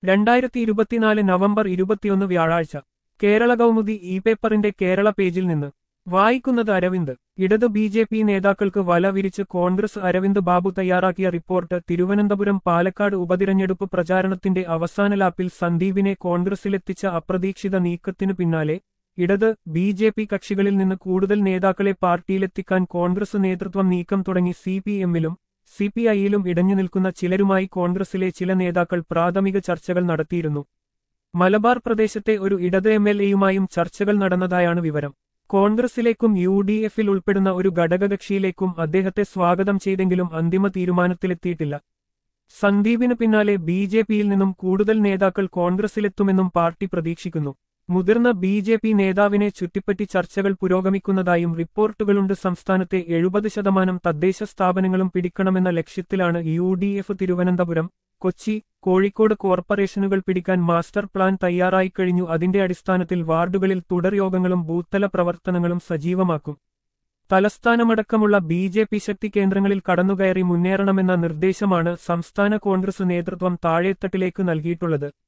രണ്ടായിരത്തി ഇരുപത്തിനാല് നവംബർ ഇരുപത്തിയൊന്ന് വ്യാഴാഴ്ച കേരള കൗമുദി ഇ പേപ്പറിന്റെ കേരള പേജിൽ നിന്ന് വായിക്കുന്നത് അരവിന്ദ് ഇടത് ബി ജെ പി നേതാക്കൾക്ക് വല വിരിച്ച് കോൺഗ്രസ് അരവിന്ദ് ബാബു തയ്യാറാക്കിയ റിപ്പോർട്ട് തിരുവനന്തപുരം പാലക്കാട് ഉപതിരഞ്ഞെടുപ്പ് പ്രചാരണത്തിന്റെ അവസാന ലാപ്പിൽ സന്ദീപിനെ കോൺഗ്രസിലെത്തിച്ച അപ്രതീക്ഷിത നീക്കത്തിനു പിന്നാലെ ഇടത് ബി ജെ പി കക്ഷികളിൽ നിന്ന് കൂടുതൽ നേതാക്കളെ പാർട്ടിയിലെത്തിക്കാൻ കോൺഗ്രസ് നേതൃത്വം നീക്കം തുടങ്ങി സി പി എമ്മിലും സി പി ഐയിലും ഇടഞ്ഞു നിൽക്കുന്ന ചിലരുമായി കോൺഗ്രസിലെ ചില നേതാക്കൾ പ്രാഥമിക ചർച്ചകൾ നടത്തിയിരുന്നു മലബാർ പ്രദേശത്തെ ഒരു ഇടത് എം എൽ എയുമായും ചർച്ചകൾ നടന്നതായാണ് വിവരം കോൺഗ്രസിലേക്കും യു ഡി എഫിൽ ഉൾപ്പെടുന്ന ഒരു ഘടകകക്ഷിയിലേക്കും അദ്ദേഹത്തെ സ്വാഗതം ചെയ്തെങ്കിലും അന്തിമ തീരുമാനത്തിലെത്തിയിട്ടില്ല സന്ദീപിന് പിന്നാലെ ബി ജെ പിയിൽ നിന്നും കൂടുതൽ നേതാക്കൾ കോൺഗ്രസിലെത്തുമെന്നും പാർട്ടി പ്രതീക്ഷിക്കുന്നു മുതിർന്ന ബി ജെ പി നേതാവിനെ ചുറ്റിപ്പറ്റി ചർച്ചകൾ പുരോഗമിക്കുന്നതായും റിപ്പോർട്ടുകളുണ്ട് സംസ്ഥാനത്തെ എഴുപത് ശതമാനം തദ്ദേശ സ്ഥാപനങ്ങളും പിടിക്കണമെന്ന ലക്ഷ്യത്തിലാണ് U D F Thiruvananthapuram Kochi Kozhikode കോർപ്പറേഷനുകൾ പിടിക്കാൻ മാസ്റ്റർ പ്ലാൻ തയ്യാറായിക്കഴിഞ്ഞു അതിന്റെ അടിസ്ഥാനത്തിൽ വാർഡുകളിൽ തുടർ യോഗങ്ങളും ബൂത്തല പ്രവർത്തനങ്ങളും സജീവമാക്കും തലസ്ഥാനമടക്കമുള്ള ബി ജെ പി ശക്തി കേന്ദ്രങ്ങളിൽ കടന്നുകയറി മുന്നേറണമെന്ന നിർദ്ദേശമാണ് സംസ്ഥാന കോൺഗ്രസ് നേതൃത്വം താഴേത്തട്ടിലേക്ക് നൽകിയിട്ടുള്ളത്